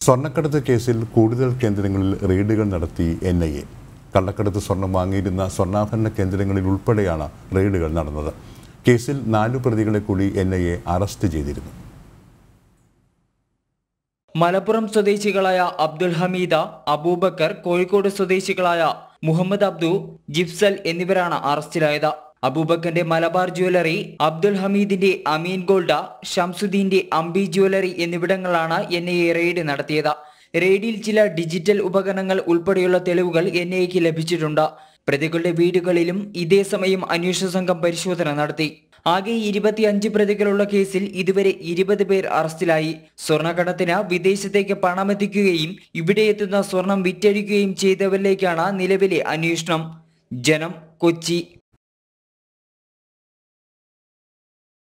സ്വർണ്ണക്കടത്ത് കേസിൽ കൂടുതൽ കേന്ദ്രങ്ങളിൽ റെയ്ഡുകൾ നടത്തി എൻ ഐ എ കള്ളക്കടത്ത് സ്വർണം വാങ്ങിയിരുന്ന സ്വർണ്ണാഭരണ കേന്ദ്രങ്ങളിൽ ഉൾപ്പെടെയാണ് റെയ്ഡുകൾ നടന്നത് കേസിൽ നാലു പ്രതികളെ കൂടി എൻ ഐ എ അറസ്റ്റ് ചെയ്തിരുന്നു മലപ്പുറം സ്വദേശികളായ അബ്ദുൽ ഹമീദ അബൂബക്കർ കോഴിക്കോട് സ്വദേശികളായ മുഹമ്മദ് അബ്ദു ജിഫ്സൽ എന്നിവരാണ് അറസ്റ്റിലായത് അബൂബക്കറിന്റെ മലബാർ ജ്വല്ലറി അബ്ദുൽ ഹമീദിന്റെ അമീൻ ഗോൾഡ ഷംസുദ്ദീന്റെ അംബി ജ്വല്ലറി എന്നിവിടങ്ങളാണ് എൻ ഐ എ റെയ്ഡ് നടത്തിയത് റെയ്ഡിൽ ചില ഡിജിറ്റൽ ഉപകരണങ്ങൾ ഉൾപ്പെടെയുള്ള തെളിവുകൾ എൻ ഐ എക്ക് ലഭിച്ചിട്ടുണ്ട് പ്രതികളുടെ വീടുകളിലും ഇതേ സമയം അന്വേഷണ സംഘം പരിശോധന നടത്തി ആകെ ഇരുപത്തിയഞ്ച് പ്രതികളുള്ള കേസിൽ ഇതുവരെ ഇരുപത് പേർ അറസ്റ്റിലായി സ്വർണ്ണക്കടത്തിന് വിദേശത്തേക്ക് പണമെത്തിക്കുകയും ഇവിടെ എത്തുന്ന സ്വർണം വിറ്റഴിക്കുകയും ചെയ്തവരിലേക്കാണ് നിലവിലെ അന്വേഷണം ജനം കൊച്ചി